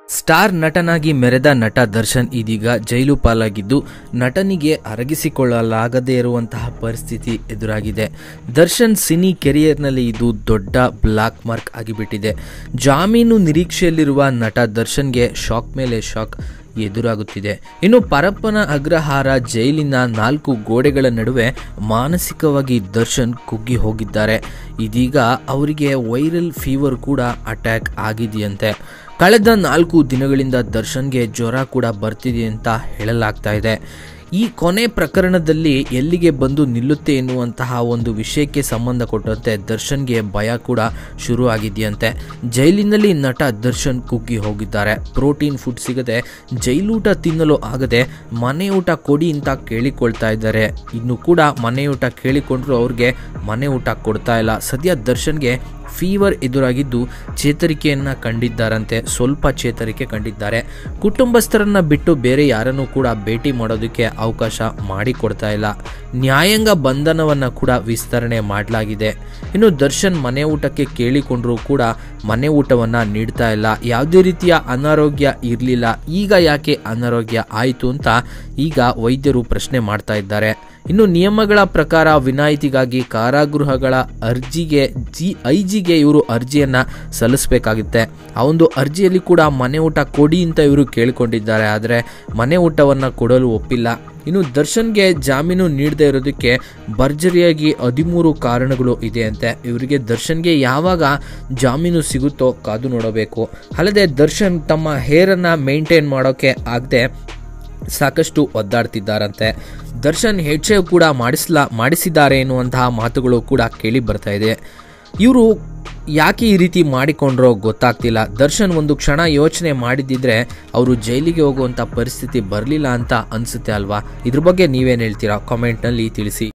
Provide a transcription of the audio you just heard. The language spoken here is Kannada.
ಸ್ಟಾರ್ ನಟನಾಗಿ ಮೆರೆದ ನಟ ದರ್ಶನ್ ಇದೀಗ ಜೈಲು ಪಾಲಾಗಿದ್ದು ನಟನಿಗೆ ಅರಗಿಸಿಕೊಳ್ಳಲಾಗದೇ ಇರುವಂತಹ ಪರಿಸ್ಥಿತಿ ಎದುರಾಗಿದೆ ದರ್ಶನ್ ಸಿನಿ ಕೆರಿಯರ್ನಲ್ಲಿ ಇದು ದೊಡ್ಡ ಬ್ಲಾಕ್ ಮಾರ್ಕ್ ಆಗಿಬಿಟ್ಟಿದೆ ಜಾಮೀನು ನಿರೀಕ್ಷೆಯಲ್ಲಿರುವ ನಟ ದರ್ಶನ್ಗೆ ಶಾಕ್ ಮೇಲೆ ಶಾಕ್ ಎದುರಾಗುತ್ತಿದೆ ಇನ್ನು ಪರಪ್ಪನ ಅಗ್ರಹಾರ ಜೈಲಿನ ನಾಲ್ಕು ಗೋಡೆಗಳ ನಡುವೆ ಮಾನಸಿಕವಾಗಿ ದರ್ಶನ್ ಕುಗ್ಗಿ ಹೋಗಿದ್ದಾರೆ ಇದೀಗ ಅವರಿಗೆ ವೈರಲ್ ಫೀವರ್ ಕೂಡ ಅಟ್ಯಾಕ್ ಆಗಿದೆಯಂತೆ ಕಳೆದ ನಾಲ್ಕು ದಿನಗಳಿಂದ ದರ್ಶನ್ಗೆ ಜ್ವರ ಕೂಡ ಬರ್ತಿದೆ ಅಂತ ಹೇಳಲಾಗ್ತಾ ಇದೆ ಈ ಕೊನೆ ಪ್ರಕರಣದಲ್ಲಿ ಎಲ್ಲಿಗೆ ಬಂದು ನಿಲ್ಲುತ್ತೆ ಎನ್ನುವಂತಹ ಒಂದು ವಿಷಯಕ್ಕೆ ಸಂಬಂಧಪಟ್ಟಂತೆ ದರ್ಶನ್ಗೆ ಭಯ ಕೂಡ ಶುರು ಆಗಿದೆಯಂತೆ ಜೈಲಿನಲ್ಲಿ ನಟ ದರ್ಶನ್ ಕುಗ್ಗಿ ಹೋಗಿದ್ದಾರೆ ಪ್ರೋಟೀನ್ ಫುಡ್ ಸಿಗದೆ ಜೈಲೂಟ ತಿನ್ನಲು ಆಗದೆ ಮನೆ ಊಟ ಕೊಡಿ ಅಂತ ಕೇಳಿಕೊಳ್ತಾ ಇದ್ದಾರೆ ಇನ್ನು ಕೂಡ ಮನೆ ಊಟ ಕೇಳಿಕೊಂಡ್ರು ಅವ್ರಿಗೆ ಮನೆ ಊಟ ಕೊಡ್ತಾ ಇಲ್ಲ ಸದ್ಯ ದರ್ಶನ್ಗೆ ಫೀವರ್ ಎದುರಾಗಿದ್ದು ಚೇತರಿಕೆಯನ್ನ ಕಂಡಿದ್ದಾರಂತೆ ಸ್ವಲ್ಪ ಚೇತರಿಕೆ ಕಂಡಿದ್ದಾರೆ ಕುಟುಂಬಸ್ಥರನ್ನ ಬಿಟ್ಟು ಬೇರೆ ಯಾರನ್ನೂ ಕೂಡ ಭೇಟಿ ಮಾಡೋದಕ್ಕೆ ಅವಕಾಶ ಮಾಡಿಕೊಡ್ತಾ ಇಲ್ಲ ನ್ಯಾಯಾಂಗ ಬಂಧನವನ್ನ ಕೂಡ ವಿಸ್ತರಣೆ ಮಾಡಲಾಗಿದೆ ಇನ್ನು ದರ್ಶನ್ ಮನೆ ಊಟಕ್ಕೆ ಕೇಳಿಕೊಂಡ್ರೂ ಕೂಡ ಮನೆ ಊಟವನ್ನ ನೀಡ್ತಾ ಇಲ್ಲ ಯಾವುದೇ ರೀತಿಯ ಅನಾರೋಗ್ಯ ಇರಲಿಲ್ಲ ಈಗ ಯಾಕೆ ಅನಾರೋಗ್ಯ ಆಯಿತು ಅಂತ ಈಗ ವೈದ್ಯರು ಪ್ರಶ್ನೆ ಮಾಡ್ತಾ ಇದ್ದಾರೆ ಇನ್ನು ನಿಯಮಗಳ ಪ್ರಕಾರ ವಿನಾಯಿತಿಗಾಗಿ ಕಾರಾಗೃಹಗಳ ಅರ್ಜಿಗೆ ಜಿ ಐಜಿಗೆ ಇವರು ಅರ್ಜಿಯನ್ನ ಸಲ್ಲಿಸಬೇಕಾಗುತ್ತೆ ಆ ಒಂದು ಅರ್ಜಿಯಲ್ಲಿ ಕೂಡ ಮನೆ ಊಟ ಕೊಡಿ ಅಂತ ಇವರು ಕೇಳಿಕೊಂಡಿದ್ದಾರೆ ಆದರೆ ಮನೆ ಊಟವನ್ನು ಕೊಡಲು ಒಪ್ಪಿಲ್ಲ ಇನ್ನು ದರ್ಶನ್ಗೆ ಜಾಮೀನು ನೀಡದೇ ಇರೋದಕ್ಕೆ ಭರ್ಜರಿಯಾಗಿ ಹದಿಮೂರು ಕಾರಣಗಳು ಇದೆ ಅಂತೆ ಇವರಿಗೆ ದರ್ಶನ್ಗೆ ಯಾವಾಗ ಜಾಮೀನು ಸಿಗುತ್ತೋ ಕಾದು ನೋಡಬೇಕು ಅಲ್ಲದೆ ದರ್ಶನ್ ತಮ್ಮ ಹೇರನ್ನು ಮೇಂಟೈನ್ ಮಾಡೋಕ್ಕೆ ಆಗದೆ ಸಾಕಷ್ಟು ಒದ್ದಾಡ್ತಿದ್ದಾರಂತೆ ದರ್ಶನ್ ಹೆಡ್ ಶೇವ್ ಕೂಡ ಮಾಡಿಸ್ಲಾ ಮಾಡಿಸಿದ್ದಾರೆ ಎನ್ನುವಂತಹ ಮಾತುಗಳು ಕೂಡ ಕೇಳಿ ಬರ್ತಾ ಇದೆ ಇವರು ಯಾಕೆ ಈ ರೀತಿ ಮಾಡಿಕೊಂಡ್ರೋ ಗೊತ್ತಾಗ್ತಿಲ್ಲ ದರ್ಶನ್ ಒಂದು ಕ್ಷಣ ಯೋಚನೆ ಮಾಡಿದ್ದಿದ್ರೆ ಅವರು ಜೈಲಿಗೆ ಹೋಗುವಂಥ ಪರಿಸ್ಥಿತಿ ಬರಲಿಲ್ಲ ಅಂತ ಅನಿಸುತ್ತೆ ಅಲ್ವಾ ಇದ್ರ ಬಗ್ಗೆ ನೀವೇನು ಹೇಳ್ತೀರಾ ಕಾಮೆಂಟ್ನಲ್ಲಿ ತಿಳಿಸಿ